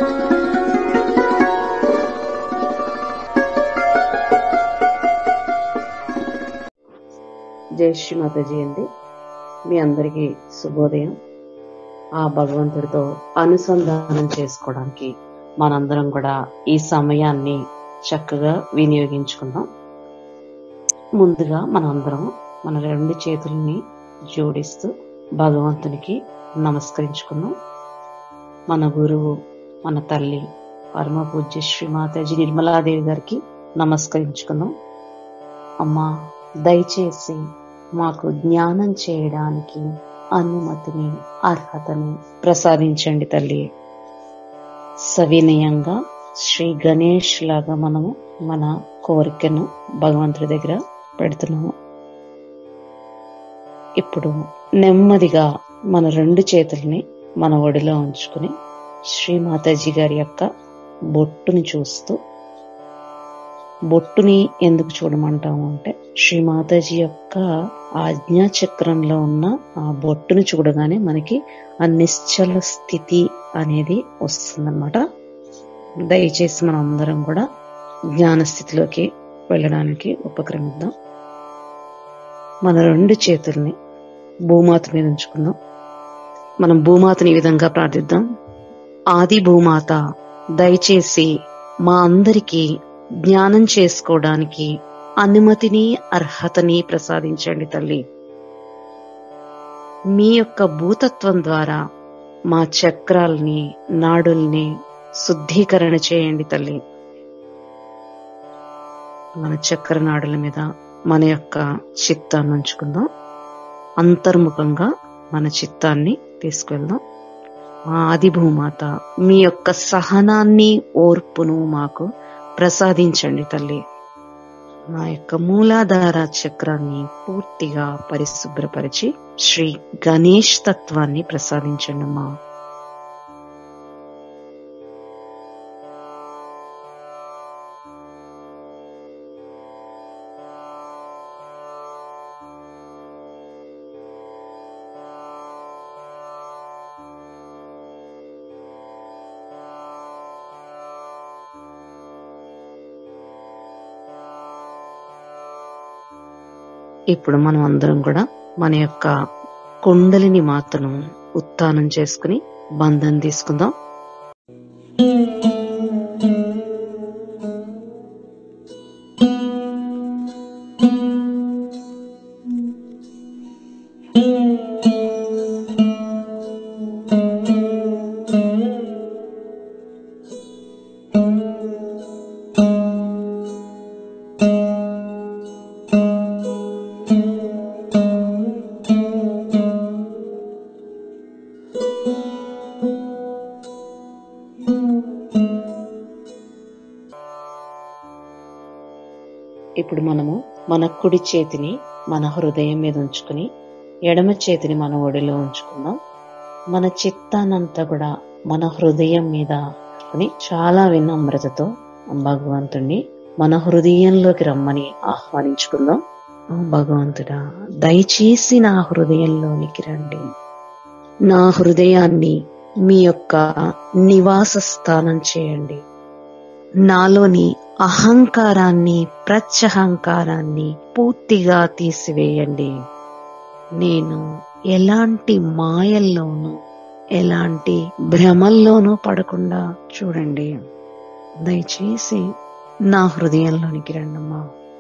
జై శ్రీ మాతాజీ అండి మీ అందరికీ శుభోదయం ఆ భగవంతుడితో అనుసంధానం చేసుకోవడానికి మనందరం కూడా ఈ సమయాన్ని చక్కగా వినియోగించుకుందాం ముందుగా మనందరం మన రెండు చేతుల్ని జోడిస్తూ భగవంతునికి నమస్కరించుకుందాం మన గురువు మన తల్లి పరమ పూజ్య శ్రీ మాతాజీ నిర్మలాదేవి గారికి నమస్కరించుకుందాం అమ్మా దయచేసి మాకు జ్ఞానం చేయడానికి అనుమతిని అర్హతని ప్రసాదించండి తల్లి సవినయంగా శ్రీ గణేష్ లాగా మనము మన కోరికను భగవంతుడి దగ్గర పెడుతున్నాము ఇప్పుడు నెమ్మదిగా మన రెండు చేతుల్ని మన ఒడిలో ఉంచుకుని శ్రీ మాతాజీ గారి యొక్క బొట్టుని చూస్తూ బొట్టుని ఎందుకు చూడమంటాము అంటే శ్రీ మాతాజీ యొక్క ఆజ్ఞా చక్రంలో ఉన్న ఆ బొట్టుని చూడగానే మనకి ఆ నిశ్చల స్థితి అనేది వస్తుందన్నమాట దయచేసి మనం అందరం కూడా జ్ఞాన స్థితిలోకి వెళ్ళడానికి ఉపక్రమిద్దాం మన రెండు చేతుల్ని భూమాత మీద ఉంచుకుందాం మనం భూమాతని ఈ విధంగా ప్రార్థిద్దాం ఆది భూమాత దయచేసి మా అందరికీ జ్ఞానం చేసుకోవడానికి అనుమతిని అర్హతని ప్రసాదించండి తల్లి మీ యొక్క భూతత్వం ద్వారా మా చక్రాల్ని నాడుల్ని శుద్ధీకరణ చేయండి తల్లి మన చక్ర నాడుల మీద మన యొక్క చిత్తాన్ని ఉంచుకుందాం అంతర్ముఖంగా మన చిత్తాన్ని తీసుకెళ్దాం మా ఆది భూమాత మీ యొక్క సహనాన్ని ఓర్పును మాకు ప్రసాదించండి తల్లి నా యొక్క మూలాధార చక్రాన్ని పూర్తిగా పరిశుభ్రపరిచి శ్రీ గణేష్ తత్వాన్ని ప్రసాదించండి అమ్మా ఇప్పుడు మనం అందరం కూడా మన యొక్క కుండలిని మాతను ఉత్థానం చేసుకుని బంధం తీసుకుందాం ఇప్పుడు మనము మన కుడి చేతిని మన హృదయం మీద ఉంచుకుని ఎడమ చేతిని మన ఒడిలో ఉంచుకుందాం మన చిత్తానంతా కూడా మన హృదయం మీద అని చాలా వినమ్రతతో భగవంతుణ్ణి మన హృదయంలోకి రమ్మని ఆహ్వానించుకుందాం ఓ భగవంతుడా దయచేసి నా హృదయంలోనికి రండి నా హృదయాన్ని మీ యొక్క నివాస స్థానం చేయండి నాలోని అహంకారాన్ని ప్రత్యహంకారాన్ని పూర్తిగా తీసివేయండి నేను ఎలాంటి మాయల్లోనూ ఎలాంటి భ్రమల్లోనూ పడకుండా చూడండి దయచేసి నా హృదయంలోనికి రండమ్మా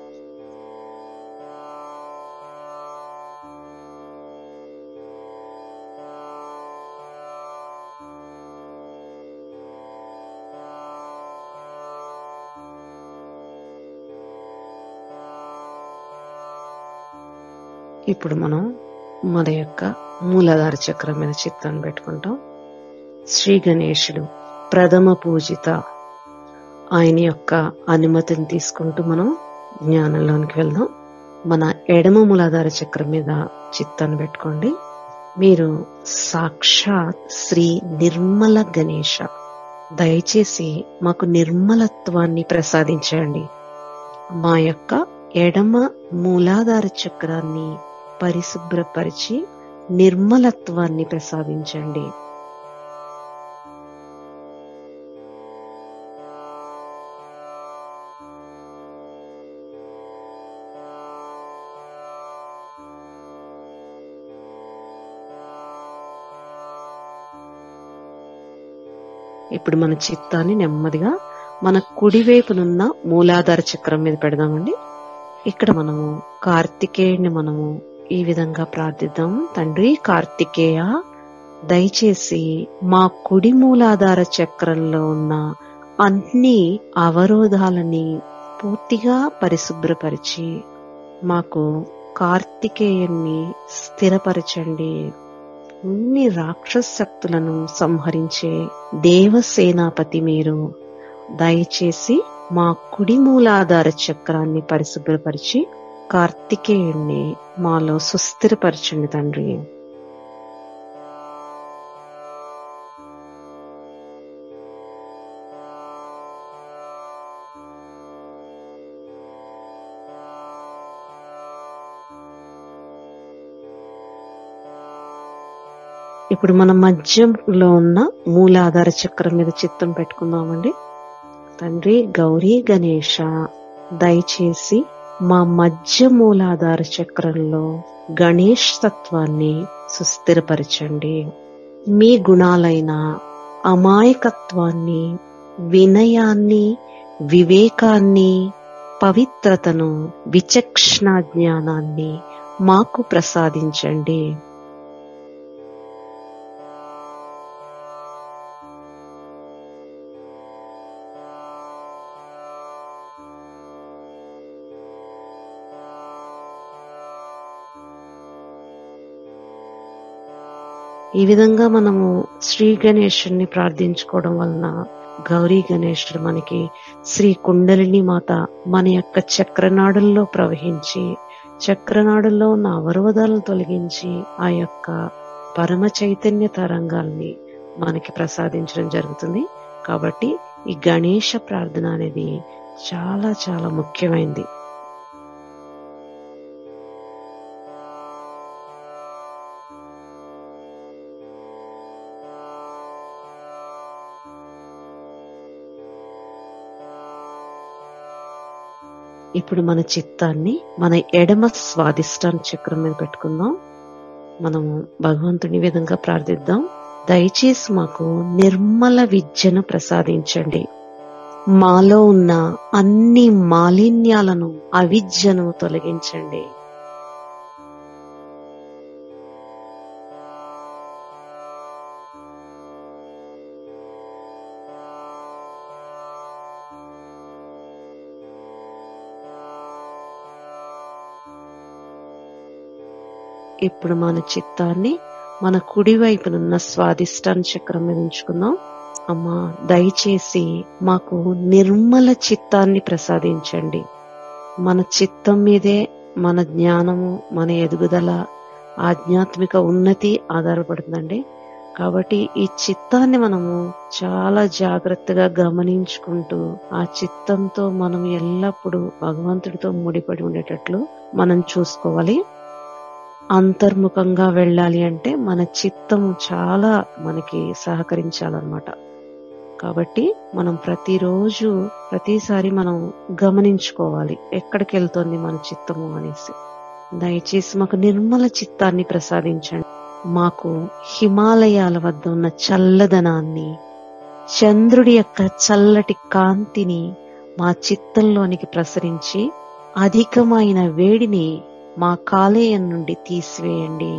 ఇప్పుడు మనం మన యొక్క మూలాధార చక్రం మీద చిత్తాన్ని పెట్టుకుంటాం శ్రీ గణేశుడు ప్రథమ పూజిత ఆయన యొక్క అనుమతిని తీసుకుంటూ మనం జ్ఞానంలోనికి వెళ్దాం మన ఎడమ మూలాధార చక్రం మీద చిత్తాన్ని పెట్టుకోండి మీరు సాక్షాత్ శ్రీ నిర్మల గణేష దయచేసి మాకు నిర్మలత్వాన్ని ప్రసాదించండి మా యొక్క ఎడమ మూలాధార చక్రాన్ని పరిశుభ్రపరిచి నిర్మలత్వాన్ని ప్రసాదించండి ఇప్పుడు మన చిత్తాన్ని నెమ్మదిగా మన కుడివైపునున్న మూలాధార చక్రం మీద పెడదామండి ఇక్కడ మనము కార్తికేయుని మనము ఈ విధంగా ప్రార్థిద్దాం తండ్రి కార్తికేయ దయచేసి మా కుడి మూలాధార చక్రంలో ఉన్న అన్ని అవరోధాలని పూర్తిగా పరిశుభ్రపరిచి మాకు కార్తికేయుణ్ణి స్థిరపరచండి అన్ని రాక్షస శక్తులను సంహరించే దేవసేనాపతి మీరు దయచేసి మా కుడి మూలాధార చక్రాన్ని పరిశుభ్రపరిచి కార్తికేయుణ్ణి మాలో సుస్థిరపరచండి తండ్రి ఇప్పుడు మన మధ్యంలో ఉన్న మూలాధార చక్రం మీద చిత్తం పెట్టుకుందామండి తండ్రి గౌరీ గణేష దయచేసి మా మధ్య మూలాధార చక్రంలో గణేష్ తత్వాన్ని సుస్థిరపరచండి మీ గుణాలైన అమాయకత్వాన్ని వినయాన్ని వివేకాన్ని పవిత్రతను విచక్షణ జ్ఞానాన్ని మాకు ప్రసాదించండి ఈ విధంగా మనము శ్రీ గణేశుని ప్రార్థించుకోవడం వలన గౌరీ గణేశుడు మనకి శ్రీ కుండలిని మాత మన యొక్క చక్రనాడుల్లో ప్రవహించి చక్రనాడుల్లో ఉన్న అవరోధాలను తొలగించి ఆ యొక్క పరమ చైతన్య తరంగాల్ని మనకి ప్రసాదించడం జరుగుతుంది కాబట్టి ఈ గణేష ప్రార్థన అనేది చాలా చాలా ముఖ్యమైనది ఇప్పుడు మన చిత్తాన్ని మన ఎడమ స్వాదిష్టాన చక్రం మీద పెట్టుకుందాం మనము భగవంతుని ఈ విధంగా ప్రార్థిద్దాం దయచేసి మాకు నిర్మల విద్యను ప్రసాదించండి మాలో ఉన్న అన్ని మాలిన్యాలను అవిద్యను తొలగించండి ఇప్పుడు మన చిత్తాన్ని మన కుడి వైపునున్న స్వాదిష్టాన చక్రం మీద ఉంచుకుందాం అమ్మా దయచేసి మాకు నిర్మల చిత్తాన్ని ప్రసాదించండి మన చిత్తం మీదే మన జ్ఞానము మన ఎదుగుదల ఆధ్యాత్మిక ఉన్నతి ఆధారపడుతుందండి కాబట్టి ఈ చిత్తాన్ని మనము చాలా జాగ్రత్తగా గమనించుకుంటూ ఆ చిత్తంతో మనం ఎల్లప్పుడూ భగవంతుడితో ముడిపడి ఉండేటట్లు మనం చూసుకోవాలి అంతర్ముఖంగా వెళ్ళాలి అంటే మన చిత్తం చాలా మనకి సహకరించాలన్నమాట కాబట్టి మనం ప్రతిరోజు ప్రతిసారి మనం గమనించుకోవాలి ఎక్కడికి వెళ్తోంది మన చిత్తము అనేసి దయచేసి మాకు నిర్మల చిత్తాన్ని ప్రసాదించండి మాకు హిమాలయాల వద్ద ఉన్న చల్లదనాన్ని చంద్రుడి యొక్క చల్లటి కాంతిని మా చిత్తంలోనికి ప్రసరించి అధికమైన వేడిని మా కాలేయం నుండి తీసివేయండి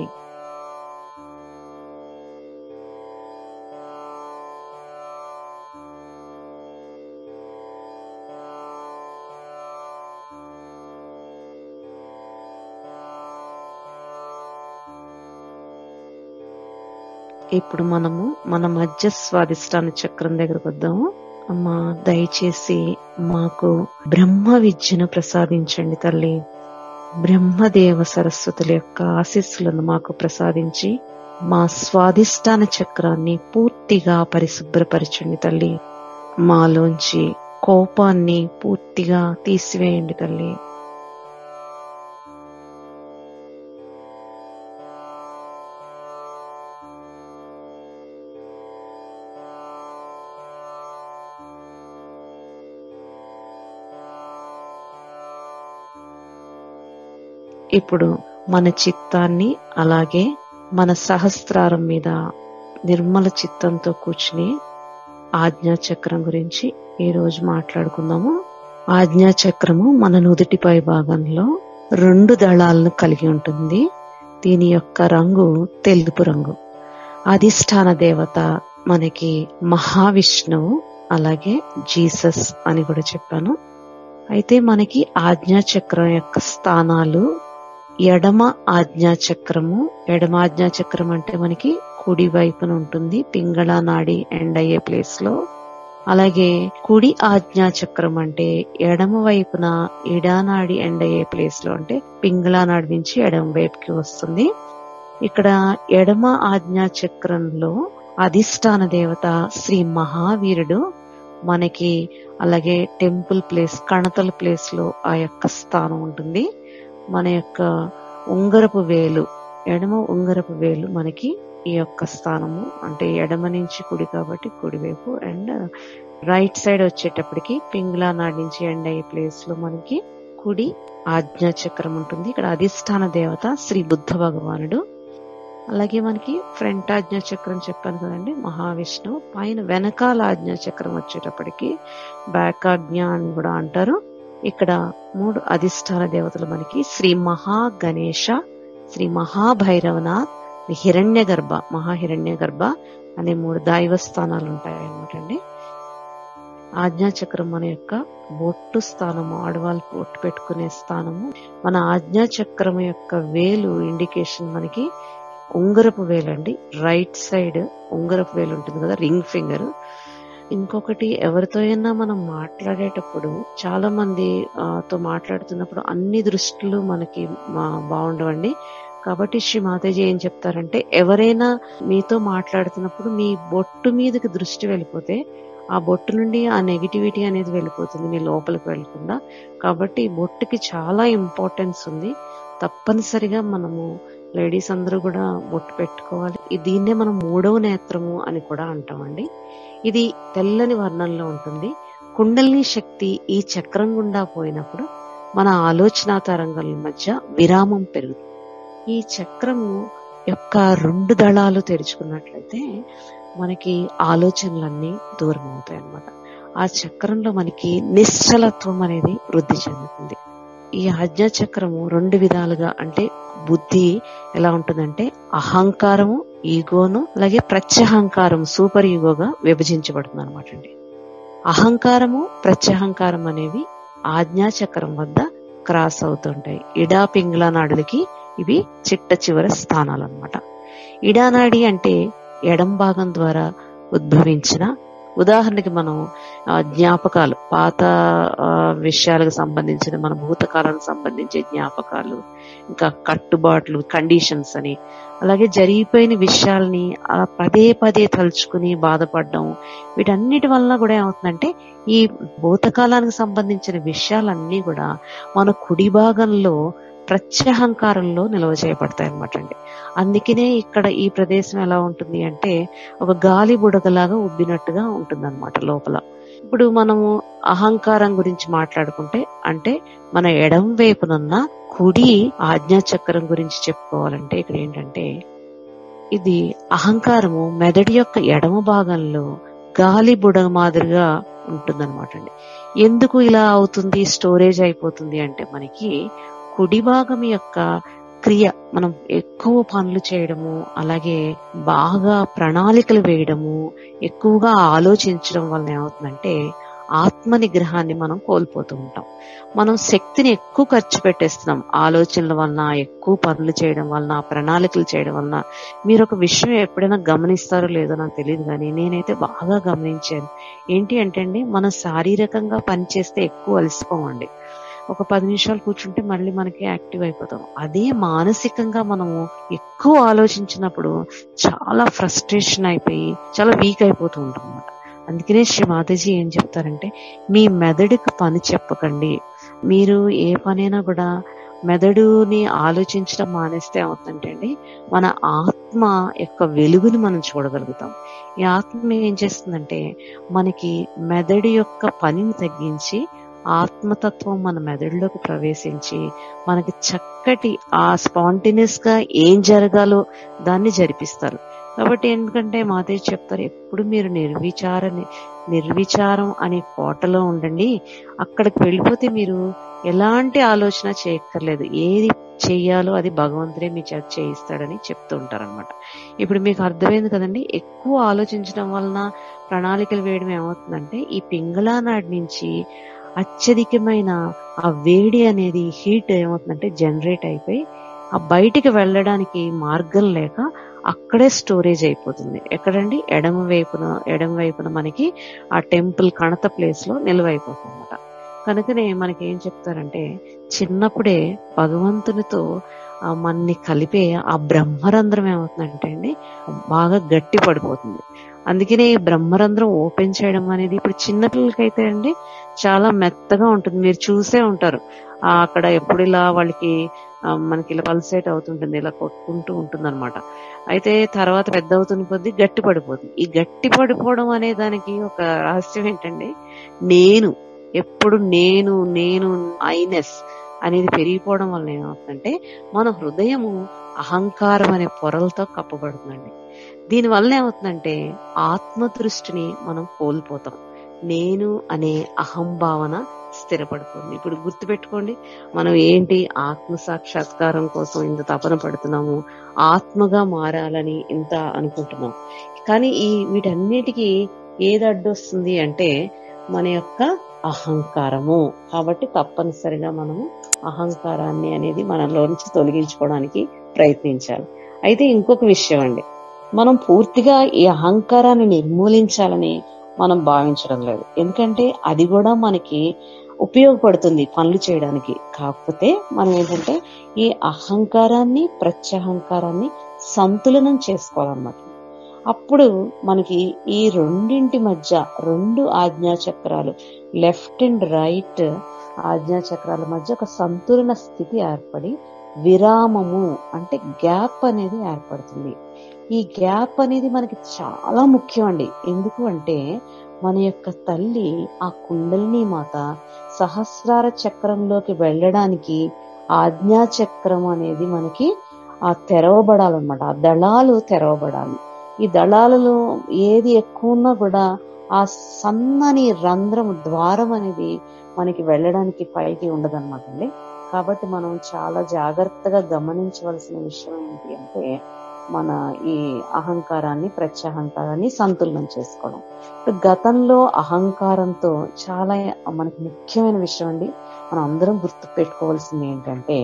ఇప్పుడు మనము మన మధ్య స్వాదిష్టాన చక్రం దగ్గరకు వద్దాము అమ్మా దయచేసి మాకు బ్రహ్మ విద్యను ప్రసాదించండి తల్లి బ్రహ్మదేవ సరస్వతుల యొక్క ఆశీస్సులను మాకు ప్రసాదించి మా స్వాదిష్టాన చక్రాన్ని పూర్తిగా పరిశుభ్రపరచండి తల్లి మాలోంచి కోపాన్ని పూర్తిగా తీసివేయండి తల్లి ఇప్పుడు మన చిత్తాన్ని అలాగే మన సహస్రారం మీద నిర్మల చిత్తంతో కూర్చుని ఆజ్ఞా చక్రం గురించి ఈ రోజు మాట్లాడుకుందాము ఆజ్ఞా చక్రము మన నుదుటిపై భాగంలో రెండు దళాలను కలిగి ఉంటుంది దీని యొక్క రంగు తెలుపు రంగు అధిష్టాన దేవత మనకి మహావిష్ణువు అలాగే జీసస్ అని కూడా చెప్పాను అయితే మనకి ఆజ్ఞా చక్రం యొక్క స్థానాలు ఎడమ ఆజ్ఞా చక్రము ఎడమ ఆజ్ఞా చక్రం అంటే మనకి కుడి వైపున ఉంటుంది పింగళ నాడి ఎండ్ అయ్యే ప్లేస్ లో అలాగే కుడి ఆజ్ఞా చక్రం అంటే ఎడమ వైపున ఇడానాడి ఎండ్ అయ్యే ప్లేస్ లో అంటే పింగళ నాడి నుంచి ఎడమ వైపుకి వస్తుంది ఇక్కడ ఎడమ ఆజ్ఞా చక్రంలో అధిష్టాన దేవత శ్రీ మహావీరుడు మనకి అలాగే టెంపుల్ ప్లేస్ కణతల ప్లేస్ లో ఆ యొక్క స్థానం ఉంటుంది మన యొక్క ఉంగరపు వేలు ఎడమ ఉంగరపు వేలు మనకి ఈ యొక్క స్థానము అంటే ఎడమ నుంచి కుడి కాబట్టి కుడివైపు అండ్ రైట్ సైడ్ వచ్చేటప్పటికి పింగ్లా నాడి నుంచి ఎండ్ అయ్యే ప్లేస్ లో మనకి కుడి ఆజ్ఞా చక్రం ఉంటుంది ఇక్కడ అధిష్టాన దేవత శ్రీ బుద్ధ భగవానుడు అలాగే మనకి ఫ్రంట్ ఆజ్ఞా చక్రం చెప్పాను కదండి మహావిష్ణువు పైన వెనకాల ఆజ్ఞా చక్రం వచ్చేటప్పటికి బ్యాక్ ఆజ్ఞ అని కూడా అంటారు ఇక్కడ మూడు అధిష్టాన దేవతలు మనకి శ్రీ మహా గణేష శ్రీ మహాభైరవనాథ్ హిరణ్య గర్భ మహాహిరణ్య గర్భ అనే మూడు దైవ స్థానాలు ఉంటాయి అనమాట అండి ఆజ్ఞాచక్రం మన యొక్క బొట్టు స్థానము ఆడవాళ్ళు బొట్టు పెట్టుకునే స్థానము మన ఆజ్ఞాచక్రం యొక్క వేలు ఇండికేషన్ మనకి ఉంగరపు వేలు అండి రైట్ సైడ్ ఉంగరపు వేలు ఉంటుంది కదా రింగ్ ఫింగర్ ఇంకొకటి ఎవరితో అయినా మనం మాట్లాడేటప్పుడు చాలా మంది ఆ, తో మాట్లాడుతున్నప్పుడు అన్ని దృష్టిలు మనకి మా- బాగుండవండి కాబట్టి శ్రీ మాతాజీ ఏం చెప్తారంటే ఎవరైనా మీతో మాట్లాడుతున్నప్పుడు మీ బొట్టు మీదకి దృష్టి వెళ్ళిపోతే ఆ బొట్టు నుండి ఆ నెగిటివిటీ అనేది వెళ్ళిపోతుంది మీ లోపలికి వెళ్ళకుండా కాబట్టి ఈ బొట్టుకి చాలా ఇంపార్టెన్స్ ఉంది తప్పనిసరిగా మనము లేడీస్ అందరూ కూడా బొట్టు పెట్టుకోవాలి ఈ దీన్నే మనం మూడవ నేత్రము అని కూడా అంటామండి ఇది తెల్లని వర్ణంలో ఉంటుంది కుండలిని శక్తి ఈ చక్రం గుండా పోయినప్పుడు మన ఆలోచన తరంగాల మధ్య విరామం పెరుగుతుంది ఈ చక్రము యొక్క రెండు దళాలు తెరుచుకున్నట్లయితే మనకి ఆలోచనలన్నీ దూరం అవుతాయి అన్నమాట ఆ చక్రంలో మనకి నిశ్చలత్వం అనేది వృద్ధి చెందుతుంది ఈ ఆజ్ఞా చక్రము రెండు విధాలుగా అంటే బుద్ధి ఎలా ఉంటుందంటే అహంకారము ఈగోను అలాగే ప్రత్యహంకారం సూపర్ ఈగోగా విభజించబడుతుంది అనమాట అండి అహంకారము ప్రత్యహంకారం అనేవి ఆజ్ఞా చక్రం వద్ద క్రాస్ అవుతుంటాయి ఇడా పింగ్లా నాడులకి ఇవి చిట్ట చివరి స్థానాలు అనమాట ఇడానాడి అంటే ఎడం భాగం ద్వారా ఉద్భవించిన ఉదాహరణకి మనం ఆ, జ్ఞాపకాలు పాత ఆ, విషయాలకు సంబంధించిన మన భూతకాలానికి సంబంధించే జ్ఞాపకాలు ఇంకా కట్టుబాట్లు కండిషన్స్ అని అలాగే జరిగిపోయిన విషయాల్ని అలా పదే పదే తలుచుకుని బాధపడడం వీటన్నిటి వల్ల కూడా ఏమవుతుందంటే ఈ భూతకాలానికి సంబంధించిన విషయాలన్నీ కూడా మన కుడి భాగంలో ప్రత్యహంకారంలో నిల్వ చేయబడతాయి అనమాట అండి అందుకనే ఇక్కడ ఈ ప్రదేశం ఎలా ఉంటుంది అంటే ఒక గాలి బుడగలాగా ఉబ్బినట్టుగా ఉంటుంది అనమాట లోపల ఇప్పుడు మనము అహంకారం గురించి మాట్లాడుకుంటే అంటే మన ఎడం వైపునున్న కుడి ఆజ్ఞా చక్రం గురించి చెప్పుకోవాలంటే ఇక్కడ ఏంటంటే ఇది అహంకారము మెదడు యొక్క ఎడమ భాగంలో గాలి బుడగ మాదిరిగా ఉంటుందన్నమాట అండి ఎందుకు ఇలా అవుతుంది స్టోరేజ్ అయిపోతుంది అంటే మనకి కుడి భాగం యొక్క క్రియ మనం ఎక్కువ పనులు చేయడము అలాగే బాగా ప్రణాళికలు వేయడము ఎక్కువగా ఆలోచించడం వలన ఏమవుతుందంటే ఆత్మ నిగ్రహాన్ని మనం కోల్పోతూ ఉంటాం మనం శక్తిని ఎక్కువ ఖర్చు పెట్టేస్తున్నాం ఆలోచనల వలన ఎక్కువ పనులు చేయడం వలన ప్రణాళికలు చేయడం వలన మీరు ఒక విషయం ఎప్పుడైనా గమనిస్తారో లేదో నాకు తెలియదు కానీ నేనైతే బాగా గమనించాను ఏంటి అంటే అండి మనం శారీరకంగా పనిచేస్తే ఎక్కువ అలసిపోమండి ఒక పది నిమిషాలు కూర్చుంటే మళ్ళీ మనకి యాక్టివ్ అయిపోతాం అదే మానసికంగా మనము ఎక్కువ ఆలోచించినప్పుడు చాలా ఫ్రస్ట్రేషన్ అయిపోయి చాలా వీక్ అయిపోతూ ఉంటాం అన్నమాట అందుకనే శ్రీ మాతాజీ ఏం చెప్తారంటే మీ మెదడుకి పని చెప్పకండి మీరు ఏ పనైనా కూడా మెదడుని ఆలోచించడం మానేస్తే అవుతుందంటే అండి మన ఆత్మ యొక్క వెలుగుని మనం చూడగలుగుతాం ఈ ఆత్మ ఏం చేస్తుందంటే మనకి మెదడు యొక్క పనిని తగ్గించి ఆత్మతత్వం మన మెదడులోకి ప్రవేశించి మనకి చక్కటి ఆ స్పాంటినియస్ గా ఏం జరగాలో దాన్ని జరిపిస్తారు కాబట్టి ఎందుకంటే మాతయ్య చెప్తారు ఎప్పుడు మీరు నిర్విచార నిర్విచారం అనే కోటలో ఉండండి అక్కడికి వెళ్ళిపోతే మీరు ఎలాంటి ఆలోచన చేయక్కర్లేదు ఏది చెయ్యాలో అది భగవంతుడే మీ చేత చేయిస్తాడని చెప్తూ ఉంటారనమాట ఇప్పుడు మీకు అర్థమైంది కదండి ఎక్కువ ఆలోచించడం వలన ప్రణాళికలు వేయడం ఏమవుతుందంటే ఈ పింగళా నాడి నుంచి అత్యధికమైన ఆ వేడి అనేది హీట్ ఏమవుతుందంటే జనరేట్ అయిపోయి ఆ బయటికి వెళ్ళడానికి మార్గం లేక అక్కడే స్టోరేజ్ అయిపోతుంది ఎక్కడండి ఎడమ వైపున ఎడమ వైపున మనకి ఆ టెంపుల్ కణత ప్లేస్ లో నిల్వ అయిపోతుంది అనమాట కనుకనే మనకి ఏం చెప్తారంటే చిన్నప్పుడే భగవంతునితో ఆ మన్ని కలిపే ఆ బ్రహ్మరంధ్రం ఏమవుతుందంటే అండి బాగా గట్టి పడిపోతుంది అందుకనే ఈ బ్రహ్మరంధ్రం ఓపెన్ చేయడం అనేది ఇప్పుడు చిన్నపిల్లలకైతే అండి చాలా మెత్తగా ఉంటుంది మీరు చూసే ఉంటారు ఆ అక్కడ ఎప్పుడు ఇలా వాళ్ళకి ఆ, మనకి ఇలా పల్సేట్ అవుతుంటుంది ఇలా కొట్టుకుంటూ ఉంటుంది అనమాట అయితే తర్వాత పెద్ద అవుతున్న కొద్దీ గట్టి పడిపోతుంది ఈ గట్టి పడిపోవడం అనే దానికి ఒక రహస్యం ఏంటండి నేను ఎప్పుడు నేను నేను ఐనెస్ అనేది పెరిగిపోవడం వల్ల ఏమవుతుందంటే మన హృదయము అహంకారం అనే పొరలతో కప్పబడుతుందండి దీని వల్ల ఏమవుతుందంటే ఆత్మ దృష్టిని మనం కోల్పోతాం నేను అనే అహంభావన స్థిరపడుతుంది ఇప్పుడు గుర్తుపెట్టుకోండి మనం ఏంటి ఆత్మ సాక్షాత్కారం కోసం ఇంత తపన పడుతున్నాము ఆత్మగా మారాలని ఇంత అనుకుంటున్నాం కానీ ఈ వీటన్నిటికీ ఏది అడ్డొస్తుంది అంటే మన యొక్క అహంకారము కాబట్టి తప్పనిసరిగా మనము అహంకారాన్ని అనేది మనలో నుంచి తొలగించుకోవడానికి ప్రయత్నించాలి అయితే ఇంకొక విషయం అండి మనం పూర్తిగా ఈ అహంకారాన్ని నిర్మూలించాలని మనం భావించడం లేదు ఎందుకంటే అది కూడా మనకి ఉపయోగపడుతుంది పనులు చేయడానికి కాకపోతే మనం ఏంటంటే ఈ అహంకారాన్ని ప్రత్యహంకారాన్ని సంతులనం చేసుకోవాలన్నమాట అప్పుడు మనకి ఈ రెండింటి మధ్య రెండు ఆజ్ఞా చక్రాలు లెఫ్ట్ అండ్ రైట్ ఆజ్ఞా చక్రాల మధ్య ఒక సంతులన స్థితి ఏర్పడి విరామము అంటే గ్యాప్ అనేది ఏర్పడుతుంది ఈ గ్యాప్ అనేది మనకి చాలా ముఖ్యం అండి ఎందుకు అంటే మన యొక్క తల్లి ఆ కుండలిని మాత సహస్రార చక్రంలోకి వెళ్ళడానికి ఆజ్ఞా చక్రం అనేది మనకి ఆ తెరవబడాలన్నమాట ఆ దళాలు తెరవబడాలి ఈ దళాలలో ఏది ఎక్కువ ఉన్నా కూడా ఆ సన్నని రంధ్రం ద్వారం అనేది మనకి వెళ్ళడానికి పైకి ఉండదన్నమాట అండి కాబట్టి మనం చాలా జాగ్రత్తగా గమనించవలసిన విషయం ఏంటి అంటే మన ఈ అహంకారాన్ని ప్రత్యహంకారాన్ని సంతులనం చేసుకోవడం ఇప్పుడు గతంలో అహంకారంతో చాలా మనకి ముఖ్యమైన విషయం అండి మనం అందరం గుర్తు పెట్టుకోవాల్సింది ఏంటంటే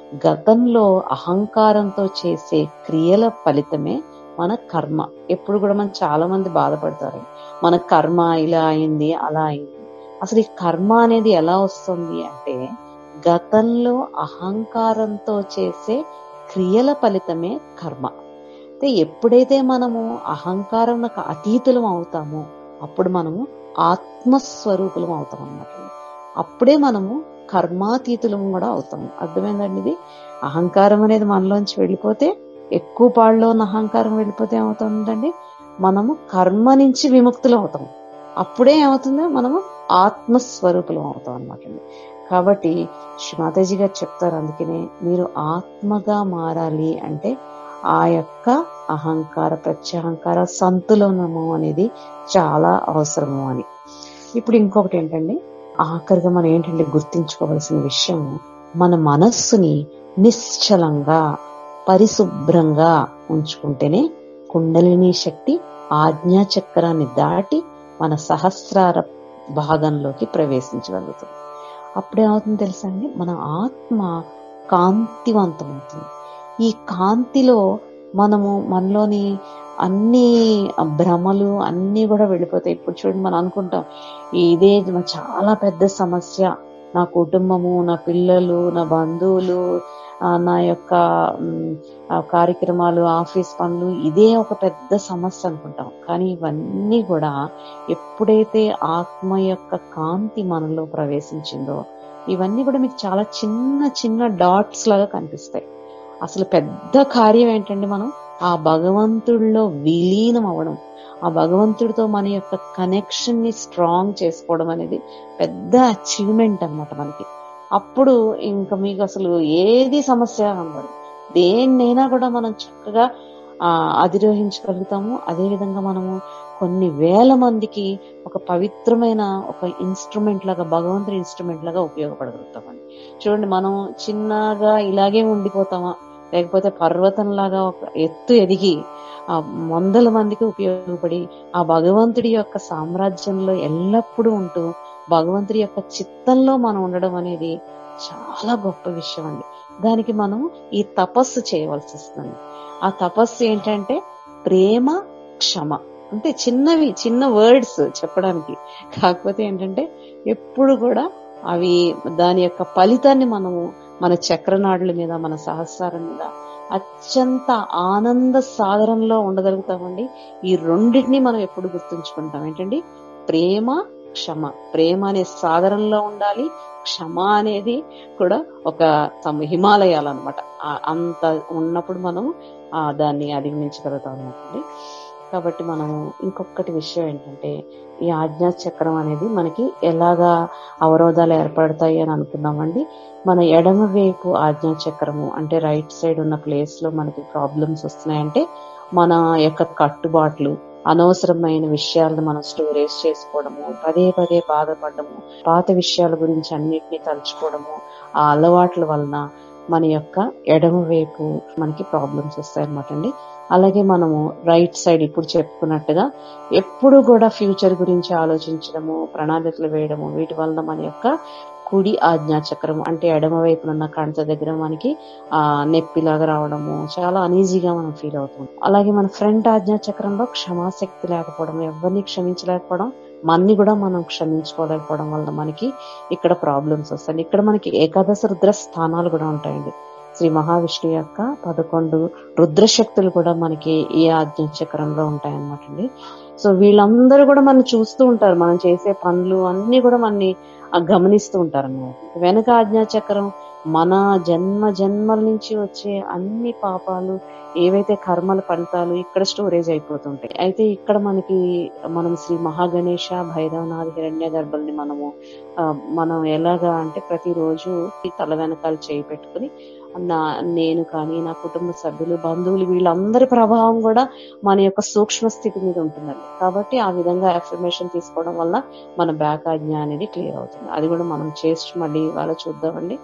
గతంలో అహంకారంతో చేసే క్రియల ఫలితమే మన కర్మ ఎప్పుడు కూడా మనం చాలా మంది బాధపడతారు మన కర్మ ఇలా అయింది అలా అయింది అసలు ఈ కర్మ అనేది ఎలా వస్తుంది అంటే గతంలో అహంకారంతో చేసే క్రియల ఫలితమే కర్మ అయితే ఎప్పుడైతే మనము అహంకారంకు అతీతులం అవుతామో అప్పుడు మనము ఆత్మస్వరూపులం అవుతాం అన్నమాట అప్పుడే మనము కర్మాతీతులం కూడా అవుతాము అర్థమైందండి ఇది అహంకారం అనేది మనలోంచి వెళ్ళిపోతే ఎక్కువ పాళ్ళలో ఉన్న అహంకారం వెళ్ళిపోతే ఏమవుతుందండి మనము కర్మ నుంచి విముక్తులు అవుతాం అప్పుడే ఏమవుతుందో మనము ఆత్మస్వరూపులం అవుతాం అనమాట కాబట్టి శ్రీ మాతాజీ గారు చెప్తారు అందుకనే మీరు ఆత్మగా మారాలి అంటే ఆ యొక్క అహంకార ప్రత్యహంకార సంతులనము అనేది చాలా అవసరము అని ఇప్పుడు ఇంకొకటి ఏంటంటే ఆఖరిగా మనం ఏంటంటే గుర్తించుకోవాల్సిన విషయం మన మనస్సుని నిశ్చలంగా పరిశుభ్రంగా ఉంచుకుంటేనే కుండలిని శక్తి ఆజ్ఞా చక్రాన్ని దాటి మన సహస్రార భాగంలోకి ప్రవేశించగలుగుతుంది అప్పుడేమవుతుంది తెలుసా అండి మన ఆత్మ కాంతివంతమవుతుంది ఈ కాంతిలో మనము మనలోని అన్ని భ్రమలు అన్ని కూడా వెళ్ళిపోతాయి ఇప్పుడు చూడండి మనం అనుకుంటాం ఇదే చాలా పెద్ద సమస్య నా కుటుంబము నా పిల్లలు నా బంధువులు నా యొక్క కార్యక్రమాలు ఆఫీస్ పనులు ఇదే ఒక పెద్ద సమస్య అనుకుంటాం కానీ ఇవన్నీ కూడా ఎప్పుడైతే ఆత్మ యొక్క కాంతి మనలో ప్రవేశించిందో ఇవన్నీ కూడా మీకు చాలా చిన్న చిన్న డాట్స్ లాగా కనిపిస్తాయి అసలు పెద్ద కార్యం ఏంటంటే మనం ఆ భగవంతుడిలో విలీనం అవ్వడం ఆ భగవంతుడితో మన యొక్క కనెక్షన్ ని స్ట్రాంగ్ చేసుకోవడం అనేది పెద్ద అచీవ్మెంట్ అనమాట మనకి అప్పుడు ఇంకా మీకు అసలు ఏది సమస్య అందరు దేన్నైనా కూడా మనం చక్కగా ఆ అధిరోహించగలుగుతాము అదే విధంగా మనము కొన్ని వేల మందికి ఒక పవిత్రమైన ఒక ఇన్స్ట్రుమెంట్ లాగా భగవంతుని ఇన్స్ట్రుమెంట్ లాగా ఉపయోగపడగలుగుతామండి చూడండి మనం చిన్నగా ఇలాగే ఉండిపోతామా లేకపోతే పర్వతంలాగా ఒక ఎత్తు ఎదిగి ఆ వందల మందికి ఉపయోగపడి ఆ భగవంతుడి యొక్క సామ్రాజ్యంలో ఎల్లప్పుడూ ఉంటూ భగవంతుడి యొక్క చిత్తంలో మనం ఉండడం అనేది చాలా గొప్ప విషయం అండి దానికి మనం ఈ తపస్సు చేయవలసి వస్తుంది ఆ తపస్సు ఏంటంటే ప్రేమ క్షమ అంటే చిన్నవి చిన్న వర్డ్స్ చెప్పడానికి కాకపోతే ఏంటంటే ఎప్పుడు కూడా అవి దాని యొక్క ఫలితాన్ని మనము మన చక్రనాడుల మీద మన సహస్రాల మీద అత్యంత ఆనంద సాగరంలో ఉండగలుగుతామండి ఈ రెండింటిని మనం ఎప్పుడు గుర్తుంచుకుంటాం ఏంటండి ప్రేమ క్షమ ప్రేమ అనే సాగరంలో ఉండాలి క్షమ అనేది కూడా ఒక సమ- హిమాలయాలు అనమాట అంత ఉన్నప్పుడు మనం ఆ దాన్ని అధిగమించగలుగుతాం అనమాట కాబట్టి మనము ఇంకొకటి విషయం ఏంటంటే ఈ ఆజ్ఞా చక్రం అనేది మనకి ఎలాగా అవరోధాలు ఏర్పడతాయి అని అనుకున్నామండి మన ఎడమ వైపు ఆజ్ఞా చక్రము అంటే రైట్ సైడ్ ఉన్న ప్లేస్ లో మనకి ప్రాబ్లమ్స్ వస్తున్నాయంటే మన యొక్క కట్టుబాట్లు అనవసరమైన విషయాలను మనం స్టోరేజ్ చేసుకోవడము పదే పదే బాధపడము పాత విషయాల గురించి అన్నిటినీ తలుచుకోవడము ఆ అలవాట్ల వలన మన యొక్క ఎడమ వైపు మనకి ప్రాబ్లమ్స్ వస్తాయి అనమాట అండి అలాగే మనము రైట్ సైడ్ ఇప్పుడు చెప్పుకున్నట్టుగా ఎప్పుడు కూడా ఫ్యూచర్ గురించి ఆలోచించడము ప్రణాళికలు వేయడము వీటి వలన మన యొక్క కుడి ఆజ్ఞా చక్రం అంటే ఎడమ వైపున ఉన్న కంట దగ్గర మనకి ఆ నొప్పిలాగా రావడము చాలా అనీజీగా మనం ఫీల్ అవుతాం అలాగే మన ఫ్రంట్ ఆజ్ఞా చక్రంలో క్షమాశక్తి లేకపోవడం ఎవరిని క్షమించలేకపోవడం మన్ని కూడా మనం క్షమించుకోలేకపోవడం వల్ల మనకి ఇక్కడ ప్రాబ్లమ్స్ వస్తాయి ఇక్కడ మనకి ఏకాదశ రుద్ర స్థానాలు కూడా ఉంటాయండి శ్రీ మహావిష్ణు యొక్క పదకొండు రుద్రశక్తులు కూడా మనకి ఈ ఆజ్ఞ చక్రంలో ఉంటాయన్నమాట అండి సో వీళ్ళందరూ కూడా మనం చూస్తూ ఉంటారు మనం చేసే పనులు అన్ని కూడా మనని ఆ గమనిస్తూ ఉంటారు అన్నమాట వెనక ఆజ్ఞా చక్రం మన జన్మ జన్మల నుంచి వచ్చే అన్ని పాపాలు ఏవైతే కర్మల ఫలితాలు ఇక్కడ స్టోరేజ్ అయిపోతుంటాయి అయితే ఇక్కడ మనకి మనం శ్రీ మహాగణేశ భైరవనాథ హిరణ్య గర్భల్ని మనము ఆ, మనం ఎలాగా అంటే ప్రతిరోజు ఈ తల వెనకాల చేయి పెట్టుకుని నా నేను కానీ నా కుటుంబ సభ్యులు బంధువులు వీళ్ళందరి ప్రభావం కూడా మన యొక్క సూక్ష్మ స్థితి మీద ఉంటుందండి కాబట్టి ఆ విధంగా అఫర్మేషన్ తీసుకోవడం వల్ల మన బ్యాక్ ఆజ్ఞ అనేది క్లియర్ అవుతుంది అది కూడా మనం చేసి మళ్ళీ ఇవాళ చూద్దామండి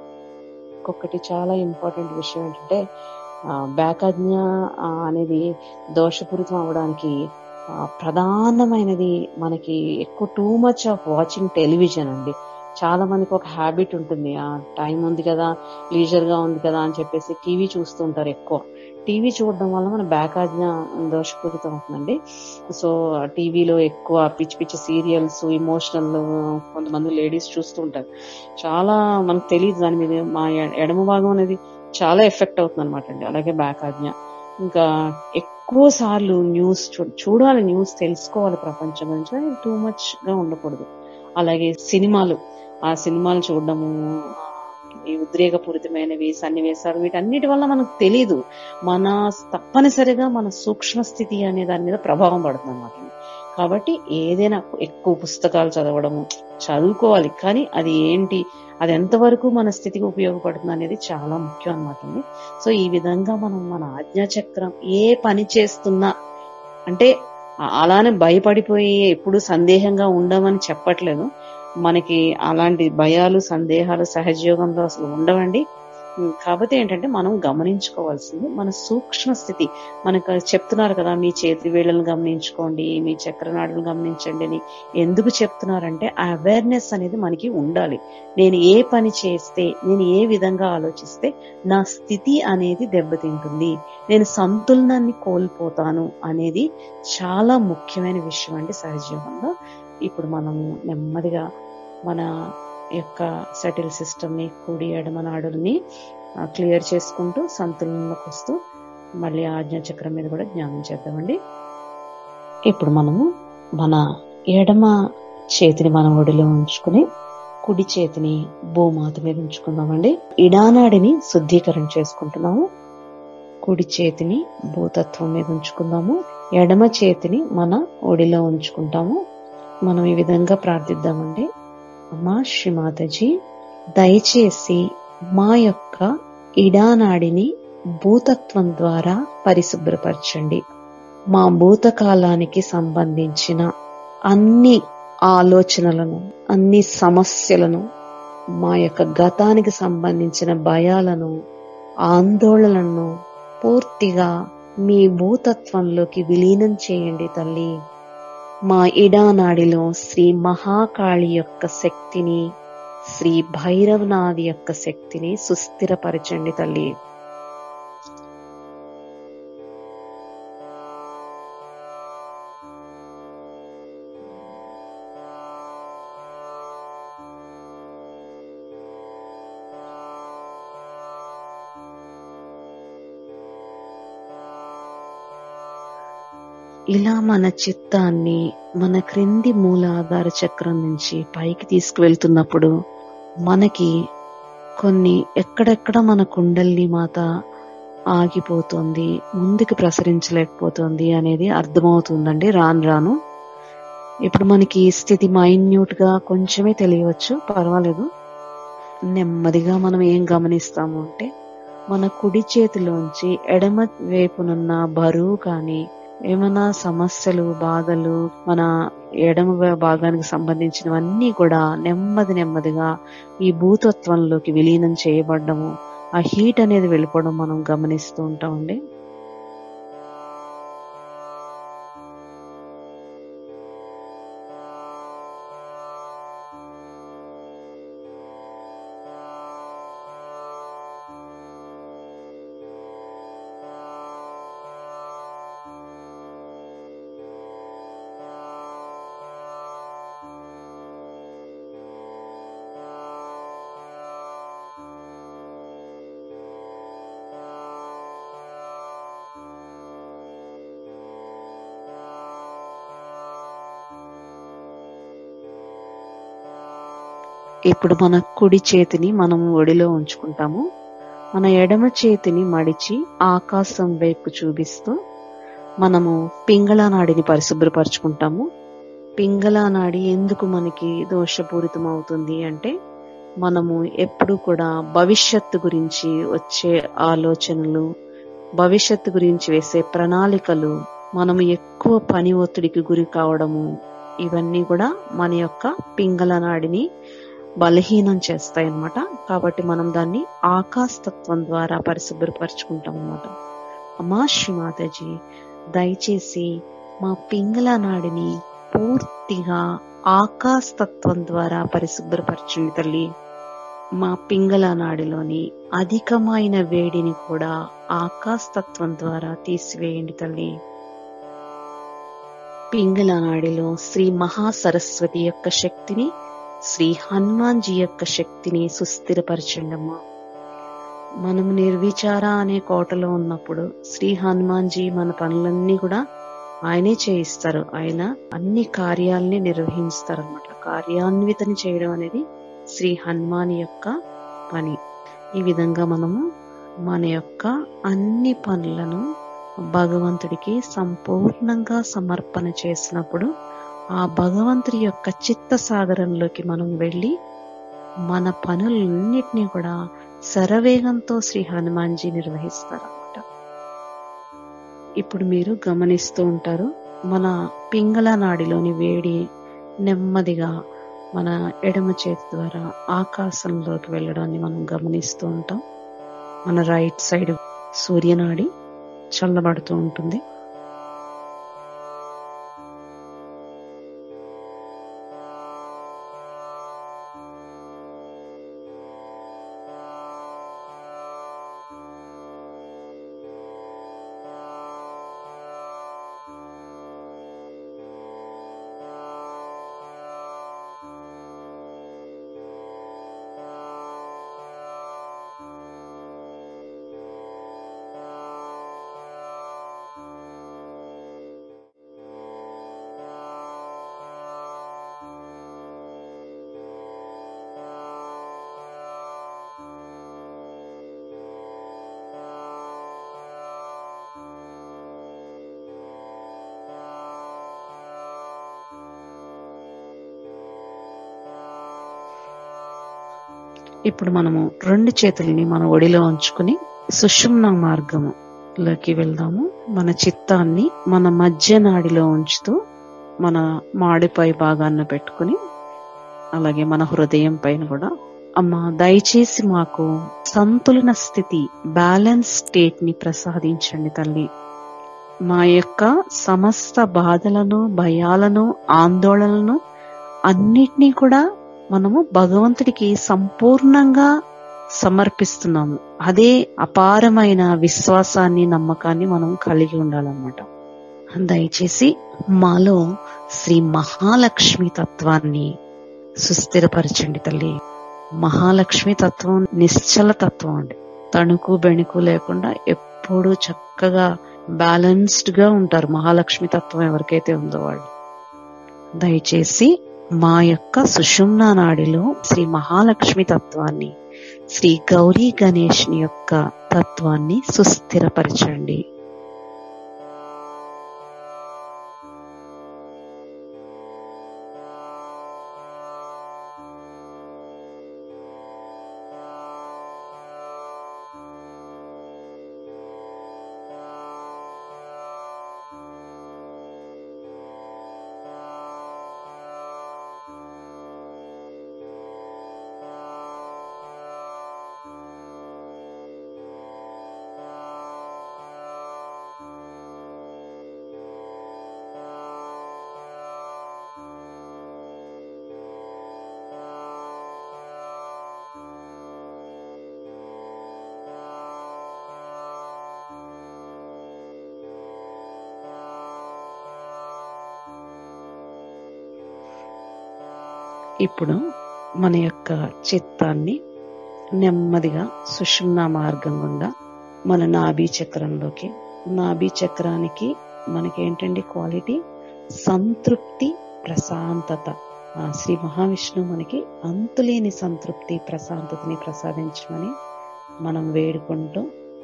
ఇంకొకటి చాలా ఇంపార్టెంట్ విషయం ఏంటంటే బ్యాక్ ఆజ్ఞ ఆ, అనేది దోషపూరితం అవడానికి ఆ, ప్రధానమైనది మనకి ఎక్కువ too much of watching television అండి చాలా మందికి ఒక హ్యాబిట్ ఉంటుంది ఆ టైం ఉంది కదా లీజర్ గా ఉంది కదా అని చెప్పేసి టీవీ చూస్తూ ఉంటారు ఎక్కువ టీవీ చూడడం వల్ల మన బ్యాక్ ఆజ్ఞ దోషపూరితం అవుతుందండి సో టీవీలో ఎక్కువ పిచ్చి పిచ్చి సీరియల్స్ ఇమోషనల్ కొంతమంది లేడీస్ చూస్తూ ఉంటారు చాలా మనకు తెలియదు దాని మీద మా ఎ- ఎడమ భాగం అనేది చాలా ఎఫెక్ట్ అవుతుంది అనమాట అండి అలాగే బ్యాక్ ఆజ్ఞ ఇంకా ఎక్కువ సార్లు న్యూస్ చూడాలి న్యూస్ తెలుసుకోవాలి ప్రపంచం గురించి టూ మచ్ గా ఉండకూడదు అలాగే సినిమాలు ఆ సినిమాలు చూడడము ఆ, ఈ ఉద్రేకపూరితమైనవి సన్నివేశాలు వీటన్నిటి వల్ల మనకు తెలియదు మన తప్పనిసరిగా మన సూక్ష్మ స్థితి అనే దాని మీద ప్రభావం పడుతుంది అనమాట కాబట్టి ఏదైనా ఎక్కువ పుస్తకాలు చదవడము చదువుకోవాలి కానీ అది ఏంటి అది ఎంతవరకు మన స్థితికి ఉపయోగపడుతుంది అనేది చాలా ముఖ్యం అనమాట అండి సో ఈ విధంగా మనం మన ఆజ్ఞాచక్రం ఏ పని చేస్తున్నా అంటే ఆ- అలానే భయపడిపోయి ఎప్పుడు సందేహంగా ఉండమని చెప్పట్లేదు మనకి అలాంటి భయాలు సందేహాలు సహజయోగంలో అసలు ఉండవండి ఉమ్, కాకపోతే ఏంటంటే మనం గమనించుకోవాల్సింది మన సూక్ష్మ స్థితి మనకు చెప్తున్నారు కదా మీ చేతి వేళ్ళను గమనించుకోండి మీ చక్రనాడులను గమనించండి అని ఎందుకు చెప్తున్నారంటే ఆ అవేర్నెస్ అనేది మనకి ఉండాలి నేను ఏ పని చేస్తే నేను ఏ విధంగా ఆలోచిస్తే నా స్థితి అనేది దెబ్బతింటుంది నేను సంతులనాన్ని కోల్పోతాను అనేది చాలా ముఖ్యమైన విషయం అండి సహజీవనంలో ఇప్పుడు మనం నెమ్మదిగా మన యొక్క సెటిల్ సిస్టమ్ ని కుడి ఎడమ నాడుల్ని క్లియర్ చేసుకుంటూ సంతులనంలోకి వస్తూ మళ్ళీ ఆజ్ఞా చక్రం మీద కూడా జ్ఞానం చేద్దామండి ఇప్పుడు మనము మన ఎడమ చేతిని మన ఒడిలో ఉంచుకుని కుడి చేతిని భూమాత మీద ఉంచుకుందామండి ఇడానాడిని శుద్ధీకరణ చేసుకుంటున్నాము కుడి చేతిని భూతత్వం మీద ఉంచుకుందాము ఎడమ చేతిని మన ఒడిలో ఉంచుకుంటాము మనం ఈ విధంగా ప్రార్థిద్దామండి అమ్మా శ్రీమాతజీ దయచేసి మా యొక్క ఇడానాడిని భూతత్వం ద్వారా పరిశుభ్రపరచండి మా భూతకాలానికి సంబంధించిన అన్ని ఆలోచనలను అన్ని సమస్యలను మా యొక్క గతానికి సంబంధించిన భయాలను ఆందోళనలను పూర్తిగా మీ భూతత్వంలోకి విలీనం చేయండి తల్లి మా ఇడానాడిలో శ్రీ మహాకాళి యొక్క శక్తిని శ్రీ భైరవనాథి యొక్క శక్తిని సుస్థిరపరచండి తల్లి ఇలా మన చిత్తాన్ని మన క్రింది మూలాధార చక్రం నుంచి పైకి తీసుకువెళ్తున్నప్పుడు మనకి కొన్ని ఎక్కడెక్కడ మన కుండల్ని మాత ఆగిపోతుంది ముందుకు ప్రసరించలేకపోతుంది అనేది అర్థమవుతుందండి రాను రాను ఇప్పుడు మనకి ఈ స్థితి మైన్యూట్ గా కొంచెమే తెలియవచ్చు పర్వాలేదు నెమ్మదిగా మనం ఏం గమనిస్తాము అంటే మన కుడి చేతిలోంచి ఎడమ వైపునున్న బరువు కానీ ఏమైనా సమస్యలు బాధలు మన ఎడమ భాగానికి సంబంధించినవన్నీ కూడా నెమ్మది నెమ్మదిగా ఈ భూతత్వంలోకి విలీనం చేయబడ్డము ఆ హీట్ అనేది వెళ్ళిపోవడం మనం గమనిస్తూ ఉంటామండి ఇప్పుడు మన కుడి చేతిని మనం ఒడిలో ఉంచుకుంటాము మన ఎడమ చేతిని మడిచి ఆకాశం వైపు చూపిస్తూ మనము పింగళ నాడిని పరిశుభ్రపరచుకుంటాము పింగళ నాడి ఎందుకు మనకి దోషపూరితం అవుతుంది అంటే మనము ఎప్పుడు కూడా భవిష్యత్తు గురించి వచ్చే ఆలోచనలు భవిష్యత్తు గురించి వేసే ప్రణాళికలు మనము ఎక్కువ పని ఒత్తిడికి గురి కావడము ఇవన్నీ కూడా మన యొక్క పింగళ నాడిని బలహీనం చేస్తాయి అన్నమాట కాబట్టి మనం దాన్ని ఆకాశతత్వం ద్వారా పరిశుభ్రపరచుకుంటాం అన్నమాట అమ్మా శ్రీమాతాజీ దయచేసి మా పింగళ నాడిని పూర్తిగా ఆకాశతత్వం ద్వారా పరిశుభ్రపరచండి తల్లి మా పింగళ నాడిలోని అధికమైన వేడిని కూడా ఆకాశతత్వం ద్వారా తీసివేయండి తల్లి పింగళ నాడిలో శ్రీ మహాసరస్వతి యొక్క శక్తిని శ్రీ హనుమాన్జీ యొక్క శక్తిని సుస్థిరపరచండమ్మా మనము నిర్విచార అనే కోటలో ఉన్నప్పుడు శ్రీ హనుమాన్జీ మన పనులన్నీ కూడా ఆయనే చేయిస్తారు ఆయన అన్ని కార్యాలని నిర్వహిస్తారు అనమాట కార్యాన్వితం చేయడం అనేది శ్రీ హనుమాన్ యొక్క పని ఈ విధంగా మనము మన యొక్క అన్ని పనులను భగవంతుడికి సంపూర్ణంగా సమర్పణ చేసినప్పుడు ఆ భగవంతుడి యొక్క చిత్త సాగరంలోకి మనం వెళ్ళి మన పనులన్నిటినీ కూడా శరవేగంతో శ్రీ హనుమాన్జీ నిర్వహిస్తారన్నమాట ఇప్పుడు మీరు గమనిస్తూ ఉంటారు మన పింగళ నాడిలోని వేడి నెమ్మదిగా మన ఎడమ చేతి ద్వారా ఆకాశంలోకి వెళ్ళడాన్ని మనం గమనిస్తూ ఉంటాం మన రైట్ సైడ్ సూర్యనాడి చల్లబడుతూ ఉంటుంది ఇప్పుడు మనము రెండు చేతుల్ని మన ఒడిలో ఉంచుకుని సుషుమ్న మార్గములోకి వెళ్దాము మన చిత్తాన్ని మన మధ్య నాడిలో ఉంచుతూ మన మాడిపై భాగాన్ని పెట్టుకుని అలాగే మన హృదయం పైన కూడా అమ్మ దయచేసి మాకు సంతులన స్థితి బ్యాలెన్స్ స్టేట్ ని ప్రసాదించండి తల్లి మా యొక్క సమస్త బాధలను భయాలను ఆందోళనలను అన్నిటినీ కూడా మనము భగవంతుడికి సంపూర్ణంగా సమర్పిస్తున్నాము అదే అపారమైన విశ్వాసాన్ని నమ్మకాన్ని మనం కలిగి ఉండాలన్నమాట దయచేసి మాలో శ్రీ మహాలక్ష్మి తత్వాన్ని సుస్థిరపరచండి తల్లి మహాలక్ష్మి తత్వం నిశ్చల తత్వం అండి తణుకు బెణుకు లేకుండా ఎప్పుడూ చక్కగా బ్యాలెన్స్డ్ గా ఉంటారు మహాలక్ష్మి తత్వం ఎవరికైతే ఉందో వాళ్ళు దయచేసి మా యొక్క సుషుమ్నా నాడిలో శ్రీ మహాలక్ష్మి తత్వాన్ని శ్రీ గౌరీ గణేష్ యొక్క తత్వాన్ని సుస్థిరపరచండి ఇప్పుడు మన యొక్క చిత్తాన్ని నెమ్మదిగా సుషుమ్న మార్గం గుండా మన నాభి చక్రంలోకి నాభి చక్రానికి మనకేంటండి క్వాలిటీ సంతృప్తి ప్రశాంతత ఆ శ్రీ మహావిష్ణువు మనకి అంతులేని సంతృప్తి ప్రశాంతతని ప్రసాదించమని మనం వేడుకుంటూ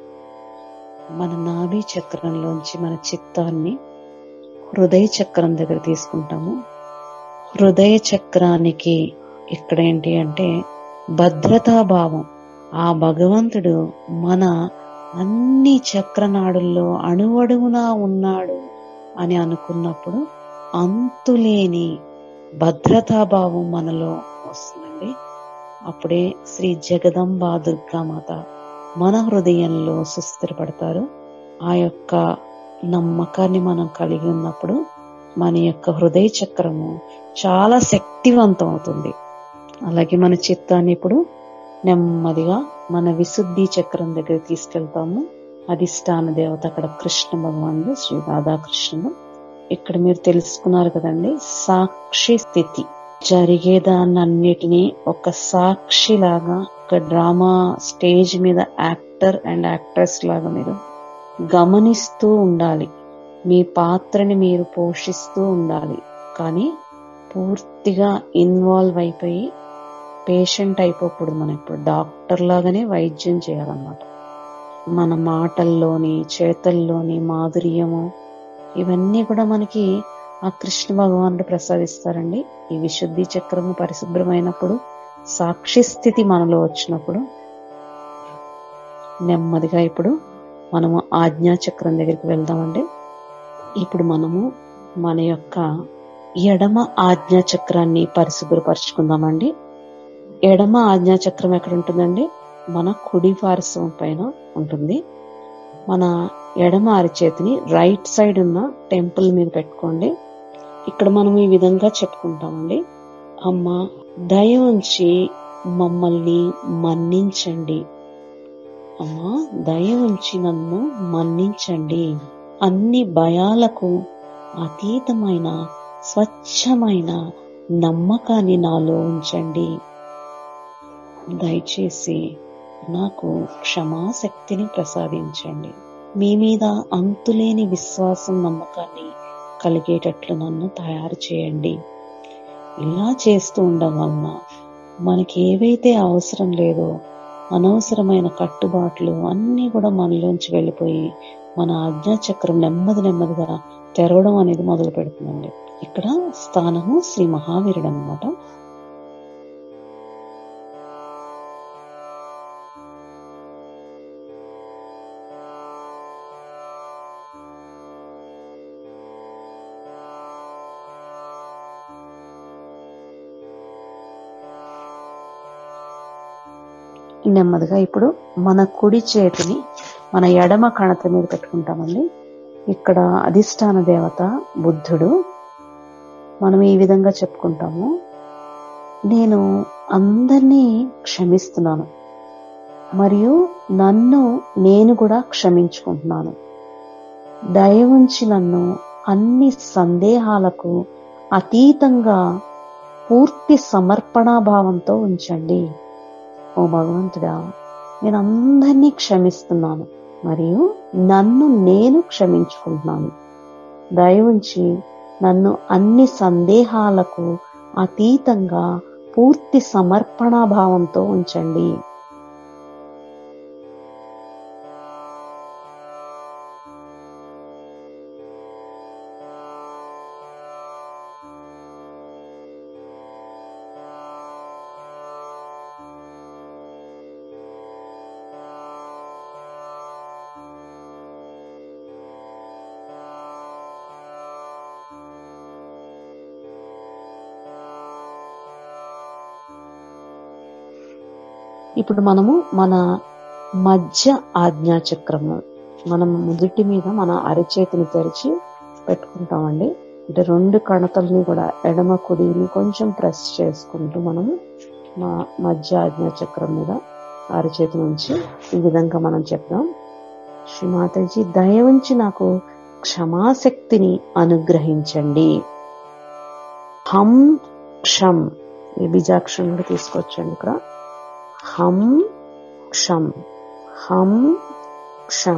మన నాభి చక్రంలోంచి మన చిత్తాన్ని హృదయ చక్రం దగ్గర తీసుకుంటాము హృదయ చక్రానికి ఇక్కడ ఏంటి అంటే భద్రతా భావం ఆ భగవంతుడు మన అన్ని చక్రనాడుల్లో అణువడుగునా ఉన్నాడు అని అనుకున్నప్పుడు అంతులేని భద్రతాభావం మనలో వస్తుందండి అప్పుడే శ్రీ జగదంబా దుర్గామాత మన హృదయంలో సుస్థిరపడతారు ఆ యొక్క నమ్మకాన్ని మనం కలిగి ఉన్నప్పుడు మన యొక్క హృదయ చక్రము చాలా శక్తివంతం అవుతుంది అలాగే మన చిత్తాన్ని ఇప్పుడు నెమ్మదిగా మన విశుద్ధి చక్రం దగ్గర తీసుకెళ్తాము అధిష్టాన దేవత అక్కడ కృష్ణ భగవానుడు శ్రీ రాధాకృష్ణుడు ఇక్కడ మీరు తెలుసుకున్నారు కదండి సాక్షి స్థితి జరిగేదాన్నన్నిటినీ ఒక సాక్షి లాగా ఒక డ్రామా స్టేజ్ మీద యాక్టర్ అండ్ యాక్ట్రెస్ లాగా మీరు గమనిస్తూ ఉండాలి మీ పాత్రని మీరు పోషిస్తూ ఉండాలి కానీ పూర్తిగా ఇన్వాల్వ్ అయిపోయి పేషెంట్ అయిపోకూడదు మనం ఇప్పుడు డాక్టర్ లాగానే వైద్యం చేయాలన్నమాట మన మాటల్లోని చేతల్లోని మాధుర్యము ఇవన్నీ కూడా మనకి ఆ కృష్ణ భగవానుడు ప్రసాదిస్తారండి ఈ విశుద్ధి చక్రము పరిశుభ్రమైనప్పుడు సాక్షి స్థితి మనలో వచ్చినప్పుడు నెమ్మదిగా ఇప్పుడు మనము ఆజ్ఞా చక్రం దగ్గరికి వెళ్దామండి ఇప్పుడు మనము మన యొక్క ఎడమ ఆజ్ఞా చక్రాన్ని పరిశుభ్రపరచుకుందామండి ఎడమ ఆజ్ఞా చక్రం ఎక్కడ ఉంటుందండి మన కుడి పార్శ్వం పైన ఉంటుంది మన ఎడమ అరిచేతిని రైట్ సైడ్ ఉన్న టెంపుల్ మీద పెట్టుకోండి ఇక్కడ మనం ఈ విధంగా చెప్పుకుంటామండి అమ్మ దయ ఉంచి మమ్మల్ని మన్నించండి అమ్మా దయ ఉంచి నన్ను మన్నించండి అన్ని భయాలకు అతీతమైన స్వచ్ఛమైన నమ్మకాన్ని నాలో ఉంచండి దయచేసి నాకు క్షమాశక్తిని ప్రసాదించండి మీ మీద అంతులేని విశ్వాసం నమ్మకాన్ని కలిగేటట్లు నన్ను తయారు చేయండి ఇలా చేస్తూ ఉండడం వలన మనకి ఏవైతే అవసరం లేదో అనవసరమైన కట్టుబాట్లు అన్నీ కూడా మనలోంచి వెళ్ళిపోయి మన ఆజ్ఞాచక్రం నెమ్మది నెమ్మదిగా తెరవడం అనేది మొదలు పెడుతుందండి ఇక్కడ స్థానము శ్రీ మహావీరుడు అనమాట నెమ్మదిగా ఇప్పుడు మన కుడి చేతిని మన ఎడమ కణత మీద పెట్టుకుంటామండి ఇక్కడ అధిష్టాన దేవత బుద్ధుడు మనం ఈ విధంగా చెప్పుకుంటాము నేను అందరినీ క్షమిస్తున్నాను మరియు నన్ను నేను కూడా క్షమించుకుంటున్నాను దయ ఉంచి నన్ను అన్ని సందేహాలకు అతీతంగా పూర్తి సమర్పణాభావంతో ఉంచండి ఓ భగవంతుడా నేను అందరినీ క్షమిస్తున్నాను మరియు నన్ను నేను క్షమించుకుంటున్నాను దయ ఉంచి నన్ను అన్ని సందేహాలకు అతీతంగా పూర్తి సమర్పణాభావంతో ఉంచండి ఇప్పుడు మనము మన మధ్య ఆజ్ఞా చక్రము మనం ముదుటి మీద మన అరచేతిని తెరిచి పెట్టుకుంటామండి అంటే రెండు కణతల్ని కూడా ఎడమ కుడిని కొంచెం ప్రెస్ చేసుకుంటూ మనము మా మధ్య ఆజ్ఞా చక్రం మీద అరచేతి నుంచి ఈ విధంగా మనం చెప్దాం శ్రీ మాతాజీ దయ ఉంచి నాకు క్షమాశక్తిని అనుగ్రహించండి హం క్షం ఈ బీజాక్షరంలో తీసుకొచ్చండి ఇక్కడ హం క్షం హం క్షం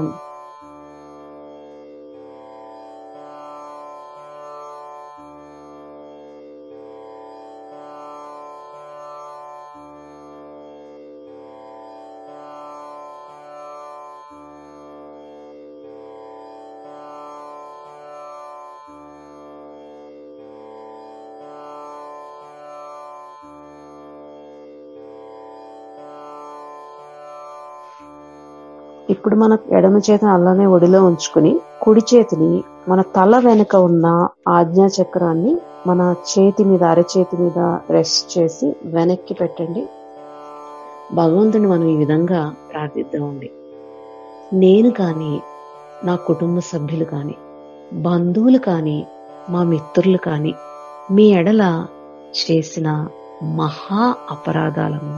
ఇప్పుడు మన ఎడమ చేతిని అలానే ఒడిలో ఉంచుకుని కుడి చేతిని మన తల వెనుక ఉన్న ఆజ్ఞా చక్రాన్ని మన చేతి మీద అరచేతి మీద రెస్ట్ చేసి వెనక్కి పెట్టండి భగవంతుని మనం ఈ విధంగా ప్రార్థిద్దామండి నేను కానీ నా కుటుంబ సభ్యులు కానీ బంధువులు కానీ మా మిత్రులు కానీ మీ ఎడల చేసిన మహా అపరాధాలను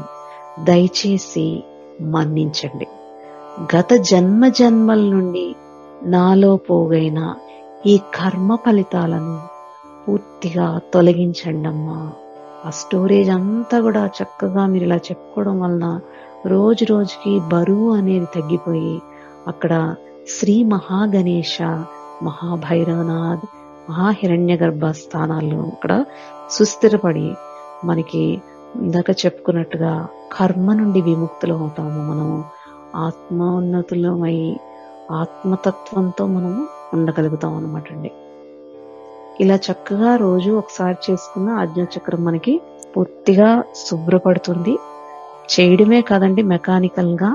దయచేసి మన్నించండి గత జన్మ జన్మల నుండి నాలో పోగైన ఈ కర్మ ఫలితాలను పూర్తిగా తొలగించండి అమ్మా ఆ స్టోరేజ్ అంతా కూడా చక్కగా మీరు ఇలా చెప్పుకోవడం వలన రోజు రోజుకి బరువు అనేది తగ్గిపోయి అక్కడ శ్రీ మహాగణేశ మహాభైరవనాథ్ మహాహిరణ్య గర్భ స్థానాల్లో అక్కడ సుస్థిరపడి మనకి ఇందాక చెప్పుకున్నట్టుగా కర్మ నుండి విముక్తులు అవుతాము మనము ఆత్మోన్నతులమై ఆత్మతత్వంతో మనము ఉండగలుగుతాం అనమాట అండి ఇలా చక్కగా రోజు ఒకసారి చేసుకున్న ఆజ్ఞాచక్రం మనకి పూర్తిగా శుభ్రపడుతుంది చేయడమే కాదండి మెకానికల్ గా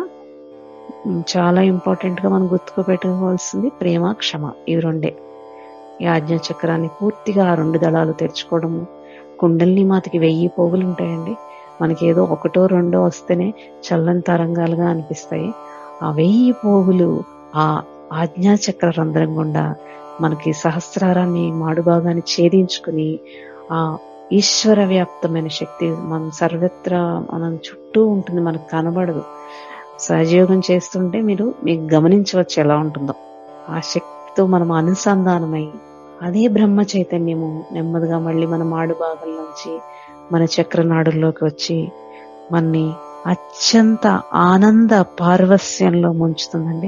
చాలా ఇంపార్టెంట్ గా మనం గుర్తుకుపెట్టుకోవాల్సింది ప్రేమ క్షమ ఇవి రెండే ఈ ఆజ్ఞాచక్రాన్ని పూర్తిగా ఆ రెండు దళాలు తెరుచుకోవడము కుండలిని మాతకి వెయ్యి పోగులు ఉంటాయండి మనకి ఏదో ఒకటో రెండో వస్తేనే చల్లని తరంగాలుగా అనిపిస్తాయి ఆ వెయ్యి పోగులు ఆ ఆజ్ఞాచక్ర రంధ్రం గుండా మనకి సహస్రారాన్ని మాడుభాగాన్ని ఛేదించుకుని ఆ ఈశ్వర వ్యాప్తమైన శక్తి మనం సర్వత్రా మనం చుట్టూ ఉంటుంది మనకు కనబడదు సహజయోగం చేస్తుంటే మీరు మీకు గమనించవచ్చు ఎలా ఉంటుందో ఆ శక్తితో మనం అనుసంధానమై అదే బ్రహ్మ చైతన్యము నెమ్మదిగా మళ్ళీ మన మాడు భాగం నుంచి మన చక్రనాడుల్లోకి వచ్చి మనని అత్యంత ఆనంద పార్వస్యంలో ముంచుతుందండి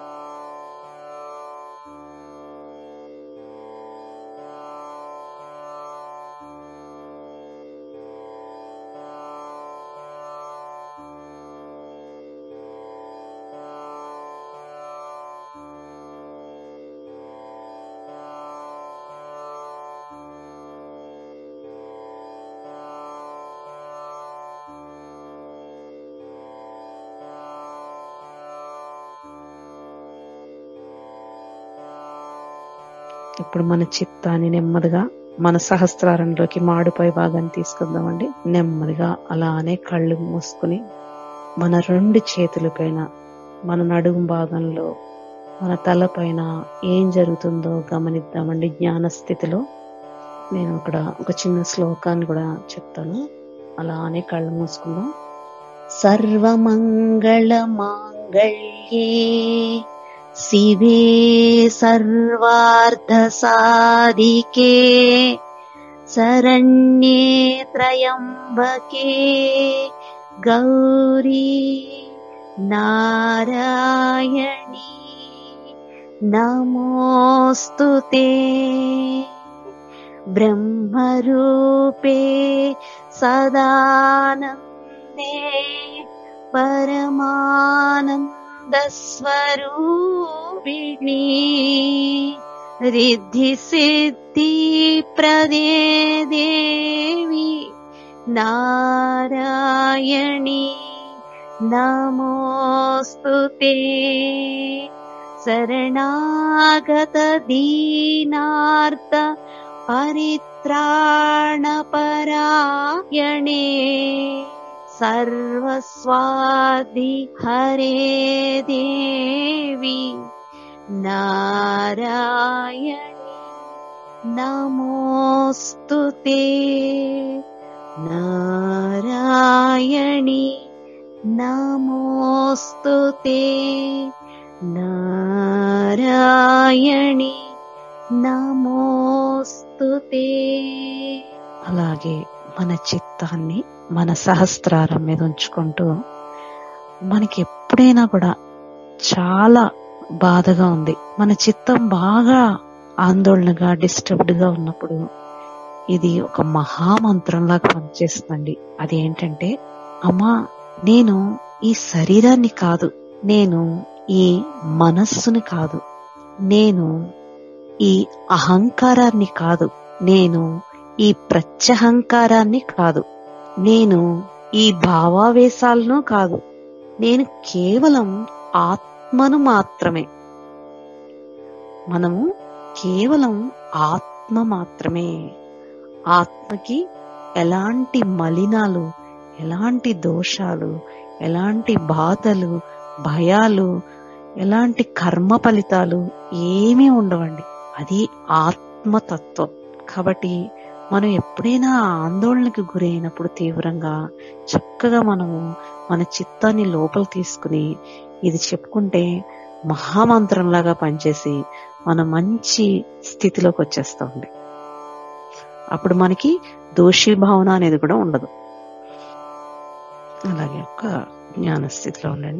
ఇప్పుడు మన చిత్తాన్ని నెమ్మదిగా మన సహస్రారంలోకి మాడుపై భాగాన్ని తీసుకుందామండి నెమ్మదిగా అలానే కళ్ళు మూసుకుని మన రెండు చేతులపైన మన నడుము భాగంలో మన తలపైన ఏం జరుగుతుందో గమనిద్దామండి జ్ఞాన స్థితిలో నేను అక్కడ ఒక చిన్న శ్లోకాన్ని కూడా చెప్తాను అలానే కళ్ళు మూసుకుందాం సర్వమంగళ మాంగళ్యే శివే సర్వార్థ సాధికే శరణ్యే త్రయంబకే గౌరీ నారాయణి నమోऽस्तु ते ब्रह्मरूपे सदानन्दे परमानन्दस्वरूपिणी रिद्धिसिद्धिप्रदे देवी नारायणी नमोऽस्तु ते शरणागत दीनार्थ परित्राणपरायणे सर्वस्वादि हरे देवी नारायणि नमोऽस्तु ते नारायणि नमोऽस्तु ते నారాయణి నమోస్తుతే అలాగే మన చిత్తాన్ని మన సహస్రారం మీద ఉంచుకుంటూ మనకి ఎప్పుడైనా కూడా చాలా బాధగా ఉంది మన చిత్తం బాగా ఆందోళనగా డిస్టర్బ్డ్ గా ఉన్నప్పుడు ఇది ఒక మహామంత్రంలాగా పనిచేస్తుందండి అది ఏంటంటే అమ్మా నేను ఈ శరీరాన్ని కాదు నేను ఈ మనస్సుని కాదు నేను ఈ అహంకారాన్ని కాదు నేను ఈ ప్రత్యహంకారాన్ని కాదు నేను ఈ భావావేశాలను కాదు నేను కేవలం ఆత్మను మాత్రమే మనము కేవలం ఆత్మ మాత్రమే ఆత్మకి ఎలాంటి మలినాలు ఎలాంటి దోషాలు ఎలాంటి బాధలు భయాలు ఎలాంటి కర్మ ఫలితాలు ఏమీ ఉండవండి అది ఆత్మతత్వం కాబట్టి మనం ఎప్పుడైనా ఆందోళనకి గురైనప్పుడు తీవ్రంగా చక్కగా మనము మన చిత్తాన్ని లోపల తీసుకుని ఇది చెప్పుకుంటే మహామంత్రంలాగా పనిచేసి మనం మంచి స్థితిలోకి వచ్చేస్తామండి అప్పుడు మనకి దోషి భావన అనేది కూడా ఉండదు అలాగే ఒక జ్ఞాన స్థితిలో ఉండండి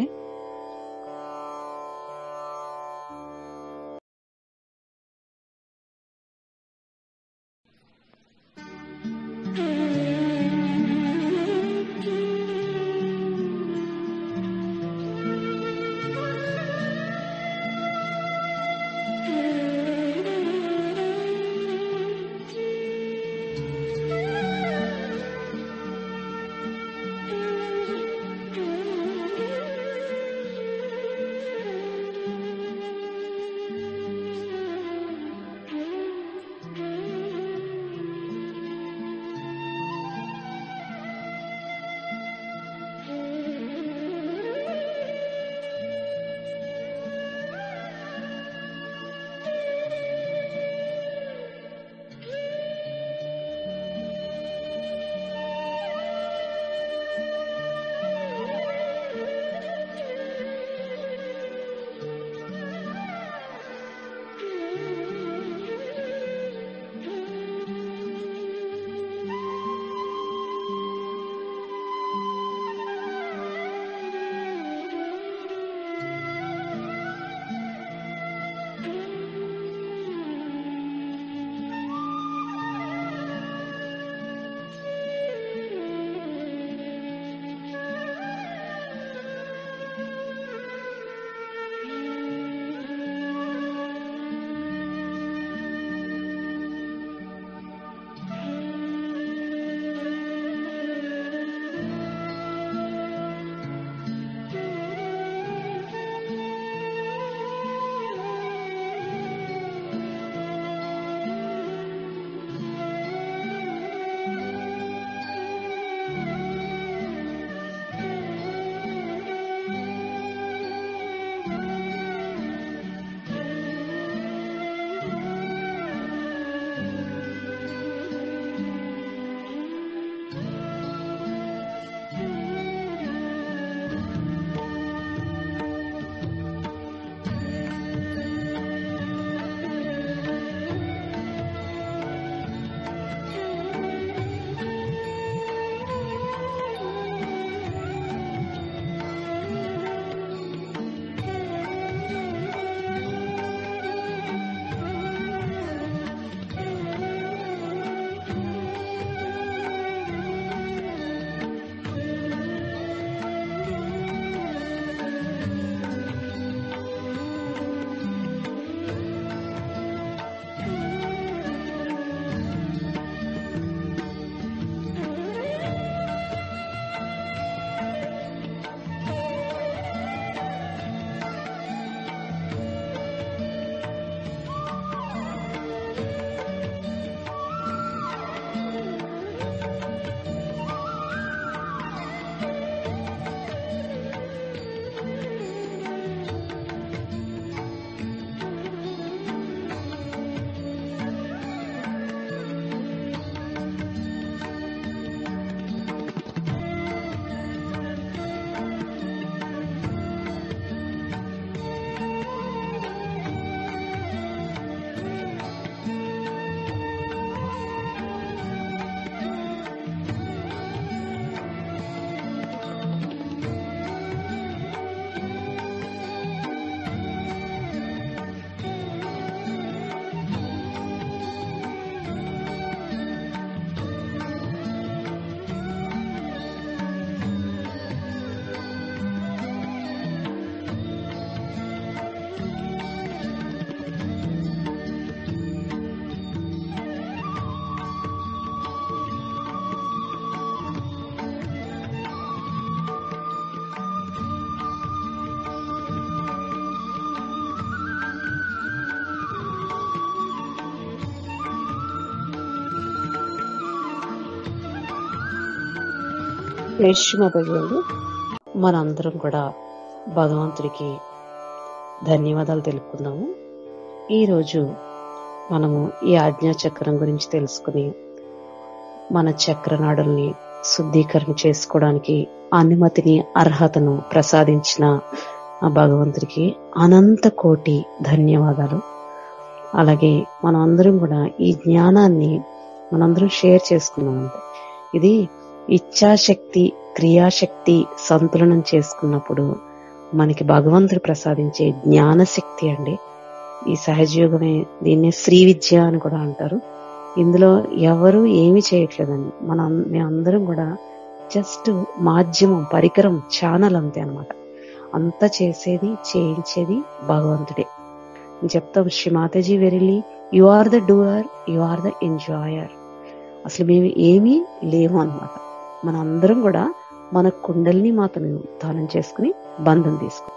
ప్రేష్మపడి మనందరం కూడా భగవంతుడికి ధన్యవాదాలు తెలుపుకుందాము ఈరోజు మనము ఈ ఆజ్ఞా చక్రం గురించి తెలుసుకుని మన చక్రనాడుల్ని శుద్ధీకరణ చేసుకోవడానికి అనుమతిని అర్హతను ప్రసాదించిన ఆ భగవంతుడికి అనంత కోటి ధన్యవాదాలు అలాగే మనం అందరం కూడా ఈ జ్ఞానాన్ని మనందరం షేర్ చేసుకున్నాం అంతే ఇది ఇచ్ఛాశక్తి క్రియాశక్తి సంతులనం చేసుకున్నప్పుడు మనకి భగవంతుడు ప్రసాదించే జ్ఞానశక్తి అండి ఈ సహజయోగమే దీన్ని శ్రీ విద్య అని కూడా అంటారు ఇందులో ఎవరు ఏమీ చేయట్లేదండి మన మేమందరం కూడా జస్ట్ మాధ్యమం పరికరం ఛానల్ అంతే అన్నమాట అంతా చేసేది చేయించేది భగవంతుడే నేను చెప్తాం Shri Mataji verily you are the doer you are the enjoyer అసలు మేము ఏమీ లేము అనమాట మన అందరం కూడా మన కుండల్ని మాతను దానం చేసుకుని బంధం తీసుకు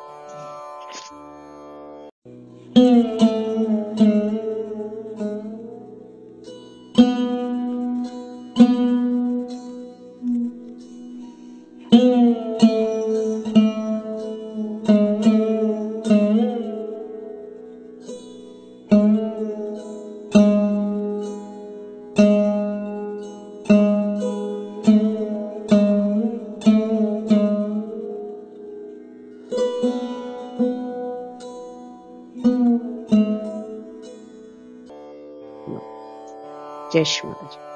జై శ్రీ మాతాజీ